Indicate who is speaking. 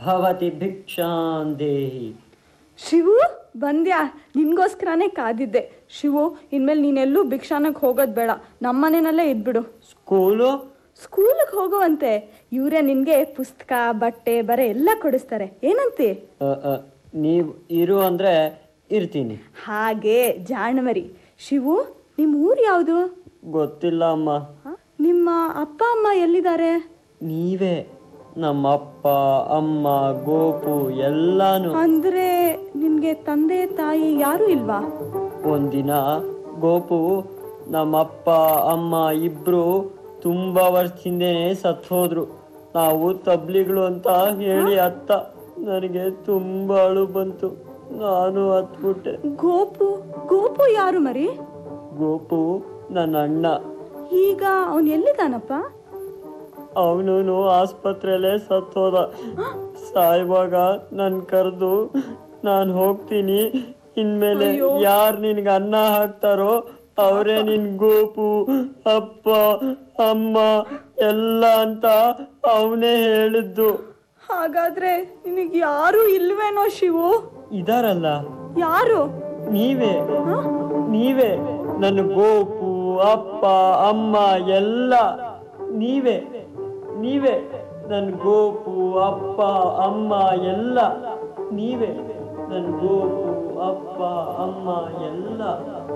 Speaker 1: ಭವತಿ ಭಿಕ್ಷಾಂ ದೇಹಿ
Speaker 2: ಶಿವು ಬಂದ್ಯಾ ನಿನ್ಗೋಸ್ಕರನೇ ಕಾದಿದ್ದೆ ಶಿವು ಇನ್ಮೇಲೆ ನೀನೆಲ್ಲೂ ಭಿಕ್ಷಾನಕ್ಕೆ ಹೋಗೋದು ಬೇಡ ನಮ್ಮನೆಯಲ್ಲೇ ಇದ್ಬಿಡು
Speaker 1: ಸ್ಕೂಲು
Speaker 2: ಸ್ಕೂಲಿಗೆ ಹೋಗುವಂತೆ ಇವರೇ ನಿನ್ಗೆ ಪುಸ್ತಕ ಬಟ್ಟೆ ಬರೆ ಎಲ್ಲ ಕೊಡಿಸ್ತಾರೆ ಏನಂತಿ
Speaker 1: ಅ, ಅ, ನೀವ್ ಇರು ಅಂದ್ರೆ ಇರ್ತೀನಿ
Speaker 2: ಹಾಗೆ ಜಾಣಮರಿ ಶಿವು ನಿಮ್ಮ ಊರು ಯಾವುದು
Speaker 1: ಗೊತ್ತಿಲ್ಲ ಅಮ್ಮ
Speaker 2: ನಿಮ್ಮ ಅಪ್ಪ ಅಮ್ಮ ಎಲ್ಲಿದ್ದಾರೆ
Speaker 1: ನೀವೇ ನಮ್ಮ ಅಪ್ಪ ಅಮ್ಮ ಗೋಪು ಎಲ್ಲಾನು
Speaker 2: ಅಂದ್ರೆ ನಿನ್ಗೆ ತಂದೆ ತಾಯಿ ಯಾರು ಇಲ್ವಾ
Speaker 1: ಒಂದಿನ ಗೋಪು ನಮ್ಮಪ್ಪ ಅಮ್ಮ ಇಬ್ರು ತುಂಬಾ ವರ್ಷದಿಂದನೇ ಸತ್ ಹೋದ್ರು ನಾವು ತಬ್ಲಿಗಳು ಅಂತ ಹೇಳಿ ಅತ್ತ ನನಗೆ ತುಂಬಾ ಅಳು ಬಂತು ನಾನು ಹತ್ಬಿಟ್ಟೆ
Speaker 2: ಗೋಪು ಗೋಪು ಯಾರು ಮರಿ
Speaker 1: ಗೋಪು ನನ್ನ ಅಣ್ಣ
Speaker 2: ಈಗ ಅವನ್ ಎಲ್ಲಿದಾನಪ್ಪ
Speaker 1: ಅವನು ಆಸ್ಪತ್ರೆಯಲ್ಲೇ ಸತ್ ಹೋದ ಸಾಯುವಾಗ ನನ್ ಕರೆದು ನಾನು ಹೋಗ್ತೀನಿ ಇನ್ಮೇಲೆ ಯಾರು ನಿನ್ಗೆ ಅನ್ನ ಹಾಕ್ತಾರೋ ಅವರೇ ನಿನ್ ಗೋಪು ಅಪ್ಪ ಅಮ್ಮ ಎಲ್ಲ ಅಂತ ಅವನೇ ಹೇಳಿದ್ದು
Speaker 2: ಹಾಗಾದ್ರೆ ನಿನಗೆ ಯಾರು ಇಲ್ವೇನೋ ಶಿವು
Speaker 1: ಇದಾರಲ್ಲ
Speaker 2: ಯಾರು
Speaker 1: ನೀವೇ ನೀವೇ ನನ್ನ ಗೋಪು ಅಪ್ಪ ಅಮ್ಮ ಎಲ್ಲ ನೀವೇ ನೀವೇ ನನ್ನ ಗೋಪು ಅಪ್ಪ ಅಮ್ಮ ಎಲ್ಲ ನೀವೇ ನನ್ನ ಗೋಪು ಅಪ್ಪ ಅಮ್ಮ ಎಲ್ಲ